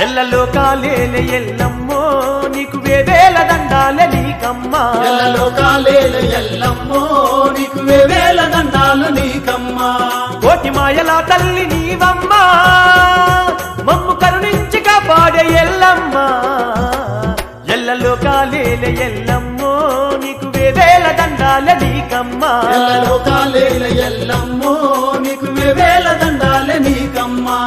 ఎల్లలో కాలేల ఎల్లమ్మో నీకు వేవేల దండాలే నీకమ్మా ఎల్లలోకాలేల ఎల్లమ్మో నీకు వేవేల దండాలు నీకమ్మా కోటి మాయల తల్లి నీవమ్మా మమ్ము కరుణించి కాపాడే ఎల్లమ్మా ఎల్లలో కాలేల ఎల్లమ్మో నీకు వేవేల దండాలే నీకమ్మా ఎల్లలోకాలేల ఎల్లమ్మో నీకు వేవేల దండాలు నీకమ్మా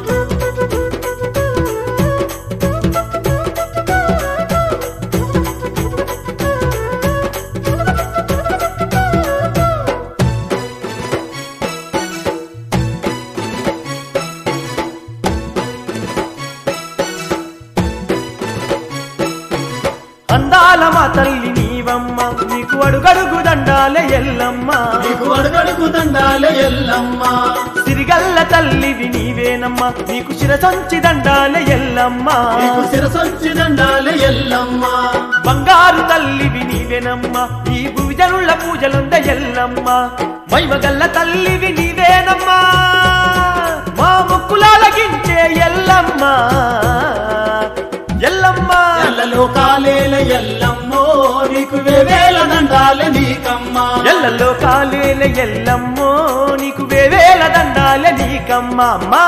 అందాల మా తల్లి నీవమ్మ నీకు అడుగడుగు దండాలే ఎల్లమ్మా నీకు అడుగడుగు దండాలు ఎల్లమ్మా సిరిగల్ల తల్లివి నీవేనమ్మా నీకు శిరసంచి దండాలే ఎల్లమ్మా నీకు శిరసొచ్చి దండాలు ఎల్లమ్మా బంగారు తల్లివి నీవేనమ్మా ఈ భువిజనుల పూజలుంద ఎల్లమ్మా మైమగల్ల తల్లివి నీవేనమ్మా మా ముక్కులాలగించే ఎల్లమ్మా ఎల్లమ్మా ఎల్లలోకాలేల ఎల్లమ్మో నీకు వేవేల దండాలు నీకమ్మా ఎల్లలో కాలేల ఎల్లమ్మో నీకు వేవేల దండాలే నీకమ్మా అమ్మా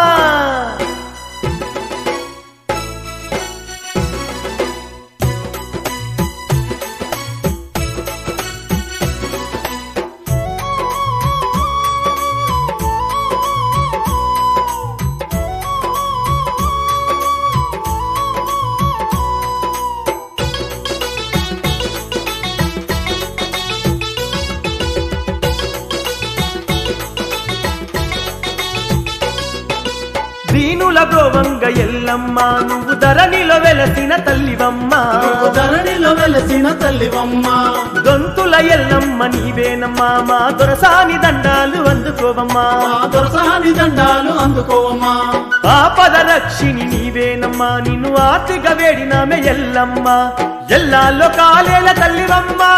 దీనుల బ్రోవంగ ఎల్లమ్మ నువ్వు ధరణిలో వెలసిన తల్లివమ్మా నీకు ధరణిలో వెలసిన తల్లివమ్మా గొంతుల ఎల్లమ్మ నీవేనమ్మా మా దొరసాని దండాలు అందుకోవమ్మా మా దొరసాని దండాలు అందుకోవమ్మా ఆపద రక్షిణి నీవేనమ్మా నిన్ను ఆర్తిగా వేడినామె ఎల్లమ్మ ఎల్లాల్లో కాలేల తల్లివమ్మా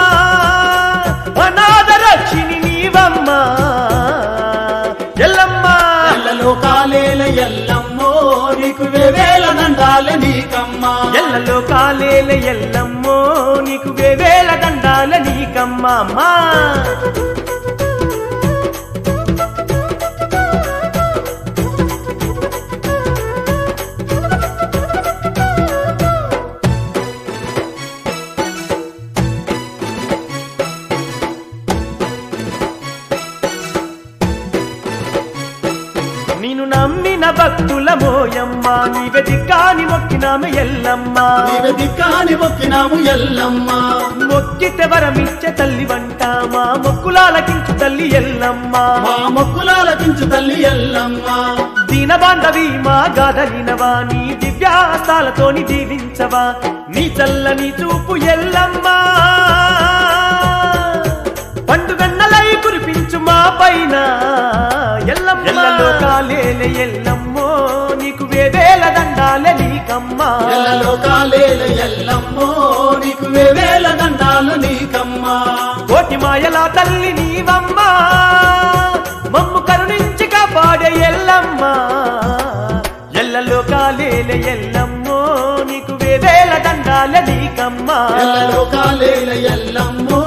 అనాథ రక్షిణి నీవమ్మా ఎల్లమ్మ ఎల్లలోకాలేల ఎల్లమ్మో నీకు వేవేల దండాలు నీకమ్మా ఎల్లలో కాలేల ఎల్లమ్మో నీకు వేవేల దండాల నీకమ్మా అమ్మా నిన్ను నమ్మిన భక్తుల మోయమ్మ నీవే దిక్కాని మొక్కినామె ఎల్లమ్మ నీవే దిక్కాని మొక్కినాము ఎల్లమ్మా మొక్కితే వరమిచ్చే తల్లి వంట మా మొక్కులాలకించు తల్లి ఎల్లమ్మ మా మొక్కులాలకించు తల్లి ఎల్లమ్మా దీన బాంధవి మా గాదలినవా నీ దివ్యాస్తాలతోని దీవించవా నీ చల్లని చూపు ఎల్లమ్మ పండుగన్నలై కురిపించు మా పైన ఎల్లమ్మ ఎల్లలో కాలేలే ఎల్లమ్మో నీకు వేవేల దండాలే నీకమ్మా ఎల్లలోకాలేల ఎల్లమ్మో నీకు వేవేల దండాలు నీకమ్మా కోటి మాయల తల్లి నీవమ్మా మమ్ము కరుణించి కాపాడే ఎల్లమ్మ ఎల్లలో కాలేల ఎల్లమ్మో నీకు వేవేల దండాల నీకమ్మా ఎల్లలోకాలేల ఎల్లమ్మో